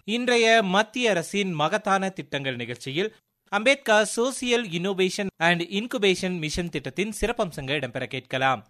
இன்றைய மத்திய அரசின் மகத்தான திட்டங்கள் நிகழ்ச்சியில் Ambedkar social innovation and incubation mission திட்டத்தின் சிறப்பம்சங்கள் இடம்பெற கேட்கலாம்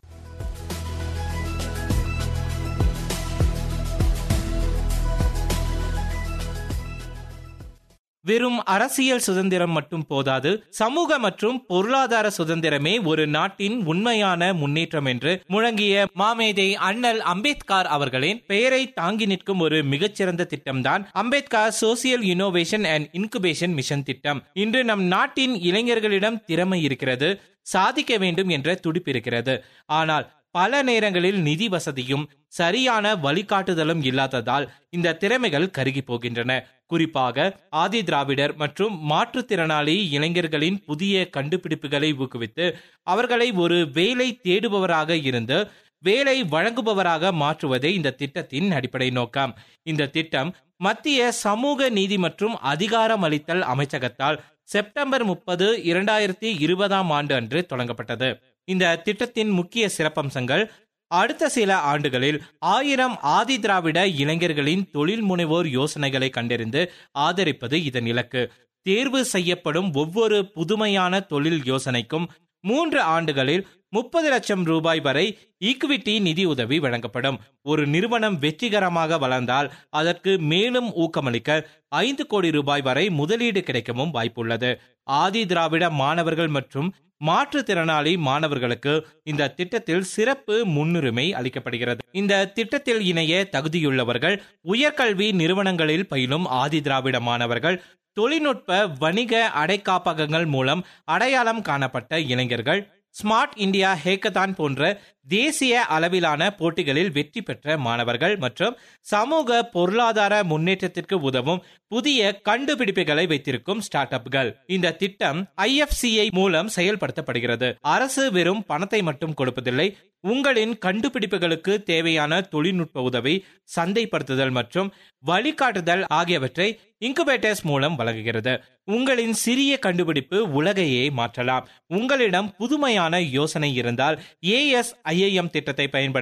வெறும் அரசியல் சுதந்திரம் மட்டும் போதாது சமூக மற்றும் பொருளாதார சுதந்திரமே ஒரு நாட்டின் உண்மையான முன்னேற்றம் என்று முழங்கிய மாமேதை அண்ணல் அம்பேத்கர் அவர்களின் பெயரை தாங்கி நிற்கும் ஒரு மிகச்சிறந்த திட்டம்தான் Ambedkar social innovation and incubation mission திட்டம் இன்று நம் நாட்டின் இளைஞர்களிடம் திறமை இருக்கிறது சாதிக்க வேண்டும் என்ற துடிப்பு இருக்கிறது ஆனால் பல நேரங்களில் நிதி வசதியும் சரியான வழிகாட்டுதலும் இல்லாததால் இந்த திறமைகள் கருகி போகின்றன குறிப்பாக ஆதி திராவிடர் மற்றும் மாற்றுத்திறனாளி இளைஞர்களின் புதிய கண்டுபிடிப்புகளை ஊக்குவித்து அவர்களை ஒரு வேலை தேடுபவராக இருந்து வேலை வழங்குபவராக மாற்றுவதே இந்த திட்டத்தின் அடிப்படை நோக்கம் இந்த திட்டம் மத்திய சமூக நீதி மற்றும் அதிகாரம் அளித்தல் அமைச்சகத்தால் செப்டம்பர் முப்பது இரண்டாயிரத்தி இருபதாம் ஆண்டு அன்று தொடங்கப்பட்டது இந்த திட்டத்தின் முக்கிய சிறப்பம்சங்கள் அடுத்த சில ஆண்டுகளில் ஆயிரம் ஆதி திராவிட இளைஞர்களின் தொழில் முனைவோர் யோசனைகளை கண்டறிந்து ஆதரிப்பது இதன் இலக்கு தேர்வு செய்யப்படும் ஒவ்வொரு புதுமையான தொழில் யோசனைக்கும் மூன்று ஆண்டுகளில் முப்பது லட்சம் ரூபாய் வரை ஈக்விட்டி நிதி உதவி வழங்கப்படும் ஒரு நிறுவனம் வெற்றிகரமாக வளர்ந்தால் அதற்கு மேலும் ஊக்கமளிக்க ஐந்து கோடி ரூபாய் வரை முதலீடு கிடைக்கவும் வாய்ப்புள்ளது ஆதி திராவிட மாணவர்கள் மற்றும் மாற்றுத்திறனாளி மாணவர்களுக்கு இந்த திட்டத்தில் சிறப்பு முன்னுரிமை அளிக்கப்படுகிறது இந்த திட்டத்தில் இணைய தகுதியுள்ளவர்கள் உயர்கல்வி நிறுவனங்களில் பயிலும் ஆதி திராவிட மாணவர்கள் தொழில்நுட்ப வணிக அடைக்காப்பகங்கள் மூலம் அடையாளம் காணப்பட்ட இளைஞர்கள் ஸ்மார்ட் இந்தியா ஹேக்கத்தான் போன்ற தேசிய அளவிலான போட்டிகளில் வெற்றி பெற்ற மாணவர்கள் மற்றும் சமூக பொருளாதார முன்னேற்றத்திற்கு உதவும் புதிய கண்டுபிடிப்புகளை வைத்திருக்கும் ஸ்டார்ட் அப்கள் இந்த திட்டம் ஐஎஃப்சிஐ மூலம் செயல்படுத்தப்படுகிறது அரசு வெறும் பணத்தை மட்டும் கொடுப்பதில்லை உங்களின் கண்டுபிடிப்புகளுக்கு தேவையான தொழில்நுட்ப உதவி சந்தைப்படுத்துதல் மற்றும் வழிகாட்டுதல் ஆகியவற்றை இன்குபேட்டர்ஸ் மூலம் வழங்குகிறது உங்களின் சிறிய கண்டுபிடிப்பு உலகையே மாற்றலாம் உங்களிடம் புதுமையான யோசனை இருந்தால் ஏஎஸ் ஐஐஎம் திட்டத்தை பயன்படுத்தி